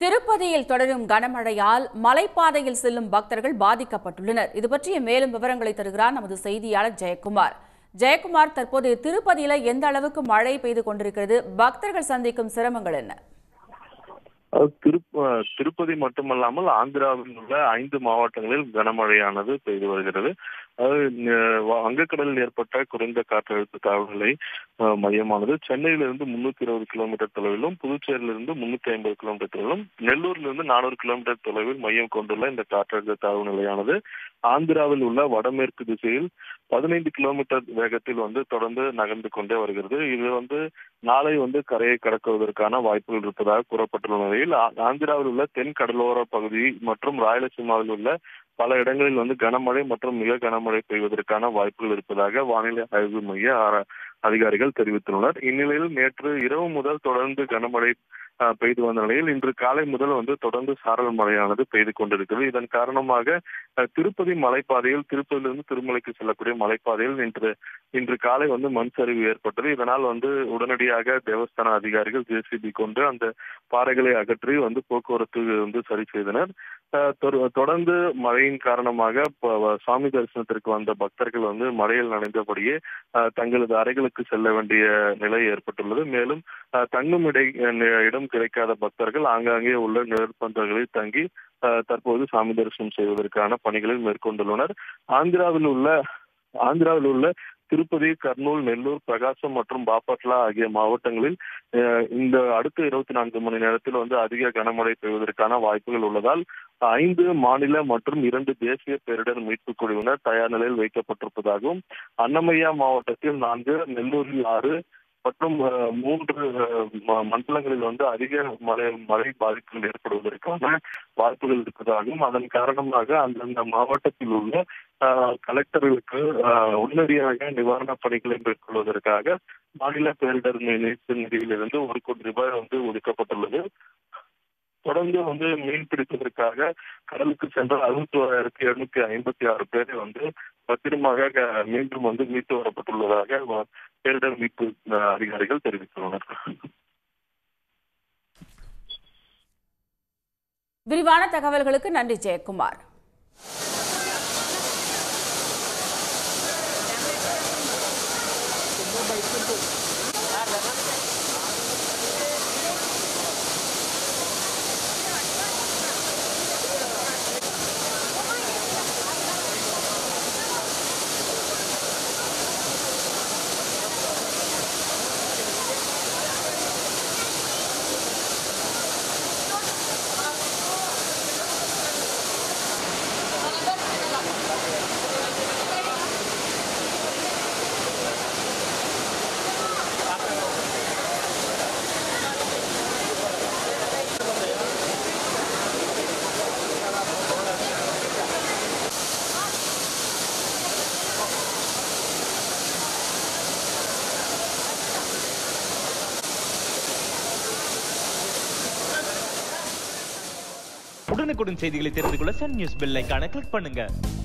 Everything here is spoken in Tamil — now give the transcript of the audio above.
திருப்பதியில் தொடரும் கனமழையால் மலைப்பாதையில் செல்லும் பக்தர்கள் பாதிக்கப்பட்டுள்ளனர் இது பற்றிய மேலும் விவரங்களை தருகிறார் நமது செய்தியாளர் ஜெயக்குமார் ஜெயக்குமார் தற்போது திருப்பதியில எந்த அளவுக்கு மழை பெய்து கொண்டிருக்கிறது பக்தர்கள் சந்திக்கும் சிரமங்கள் என்ன அஹ் திருப்ப அஹ் திருப்பதி மட்டுமல்லாமல் ஆந்திராவில் உள்ள ஐந்து மாவட்டங்களில் கனமழையானது பெய்து வருகிறது அதாவது அஹ் வங்கக்கடலில் ஏற்பட்ட குறைந்த காற்றழுத்த தாழ்வுநிலை அஹ் மையமானது சென்னையிலிருந்து முன்னூத்தி இருபது கிலோமீட்டர் தொலைவிலும் புதுச்சேரியிலிருந்து முன்னூத்தி ஐம்பது கிலோமீட்டர் தொலைவிலும் நெல்லூரிலிருந்து நானூறு கிலோமீட்டர் தொலைவில் மையம் கொண்டுள்ள இந்த காற்றழுத்த தாழ்வு நிலையானது ஆந்திராவில் உள்ள வடமேற்கு திசையில் பதினைந்து கிலோமீட்டர் வேகத்தில் வந்து தொடர்ந்து நகர்ந்து கொண்டே வருகிறது இது வந்து நாளை வந்து கரையை கடக்குவதற்கான வாய்ப்புகள் இருப்பதாக கூறப்பட்டுள்ள நிலையில் ஆ- ஆந்திராவில் உள்ள தென் கடலோர பகுதி மற்றும் ராயலசீமாவில் உள்ள பல இடங்களில் வந்து கனமழை மற்றும் மிக கனமழை பெய்வதற்கான வாய்ப்புகள் இருப்பதாக வானிலை ஆய்வு மைய ஆர- அதிகாரிகள் தெரிவித்துள்ளனர் இந்நிலையில் நேற்று இரவு முதல் தொடர்ந்து கனமழை அஹ், பெய்து வந்த நிலையில் இன்று காலை முதல் வந்து தொடர்ந்து சாரல் மழையானது பெய்து கொண்டிருக்கிறது இதன் காரணமாக அஹ், திருப்பதி மலைப்பாதையில் திருப்பதியிலிருந்து திருமலைக்கு செல்லக்கூடிய மலைப்பாதையில் இன்று இன்று காலை வந்து மண் சரிவு ஏற்பட்டது இதனால் வந்து உடனடியாக தேவஸ்தான அதிகாரிகள் ஜேசிபி கொண்டு அந்த பாறைகளை அகற்றி வந்து போக்குவரத்து வந்து சரி செய்தனர் அஹ், தொட- தொடர்ந்து மழையின் காரணமாக ப- வ- சாமி தரிசனத்திற்கு வந்த பக்தர்கள் வந்து மழையில் நனைந்தபடியே அஹ், தங்களது அறைகளுக்கு செல்ல வேண்டிய நிலை ஏற்பட்டுள்ளது மேலும் அஹ், தங்கும் இடை அஹ், இடம் கிடைக்காத பக்தர்கள் ஆங்காங்கே உள்ள நிழற்பந்தல்களில் தங்கி அஹ், தற்போது சாமி தரிசனம் செய்வதற்கான பணிகளில் மேற்கொண்டுள்ளனர் ஆந்திராவில் உள்ள ஆந்திராவில் உள்ள திருப்பதி கர்னூல் நெல்லூர் பிரகாசம் மற்றும் பாப்பட்லா ஆகிய மாவட்டங்களில் அஹ், இந்த அடுத்த இருபத்தி நான்கு மணி நேரத்தில் வந்து அதிக கனமழை பெய்வதற்கான வாய்ப்புகள் உள்ளதால் ஐந்து மாநில மற்றும் இரண்டு தேசிய பேரிடர் மீட்புக் குழுவினர் தயார் நிலையில் வைக்கப்பட்டிருப்பதாகவும் அன்னமய்யா மாவட்டத்தில் நான்கு நெல்லூரில் ஆறு மற்றும் அஹ், மூன்று அஹ், ம- மண்டலங்களில் வந்து அதிக மழை மழை பாதிப்புகள் ஏற்படுவதற்கான வாய்ப்புகள் இருப்பதாகவும் அதன் காரணமாக அந்தந்த மாவட்டத்தில் உள்ள அஹ், கலெக்டர்களுக்கு அஹ், உடனடியாக நிவாரணப் பணிகளை மேற்கொள்வதற்காக மாநில பேரிடர் மீட்பு நிதியிலிருந்து ஒரு கோடி ரூபாய் வந்து ஒதுக்கப்பட்டுள்ளது தொடர்ந்து வந்து மீன் பிடிப்பதற்காக கடலுக்கு சென்ற அறுபத்தி ஓராயிரத்தி எழுநூத்தி ஐம்பத்தி ஆறு பேரை வந்து பத்திரமாக க- மீண்டும் வந்து மீட்டு வரப்பட்டுள்ளதாக வ- பேரிடர் மீட்பு அஹ், அதிகாரிகள் தெரிவித்துள்ளனர் விரிவான தகவல்களுக்கு நன்றி ஜெயக்குமார் உடனுக்குடன் செய்திகளை தெரிந்து கொள்ள சன் நியூஸ் பெல் ஐகானை கிளிக் பண்ணுங்க